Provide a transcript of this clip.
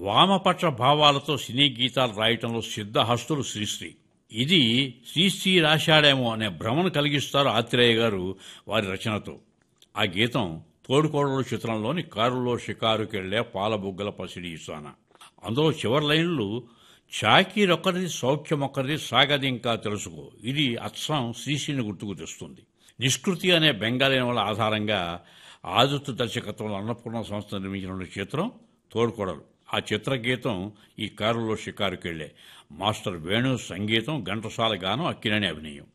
వామపక్ష భావాలతో సినీ గీతాలు రాయటంలో సిద్ధహస్తులు శ్రీశ్రీ ఇది శ్రీశ్రీ రాశాడేమో అనే భ్రమను కలిగిస్తారు ఆత్రేయ గారు వారి రచనతో ఆ గీతం తోడుకోడలు చిత్రంలోని కారులో షికారుకెళ్లే పాలబుగ్గల పసిడి ఇసాన అందులో చివరి లైన్లు చాకీరొక్కరిది సౌఖ్యమొక్కరిది సాగది ఇంకా తెలుసుకో ఇది అచ్చం శ్రీశ్రీని గుర్తుకు తెస్తుంది నిష్కృతి అనే బెంగాలీ నవల ఆధారంగా ఆదిత్య దర్శకత్వంలో అన్నపూర్ణ సంస్థ నిర్మించిన చిత్రం తోడుకోడలు ఆ చిత్ర గీతం ఈ కారులో షికారుకెళ్లే మాస్టర్ వేణు సంగీతం ఘంటసాల గానం అక్కినేని అభినయం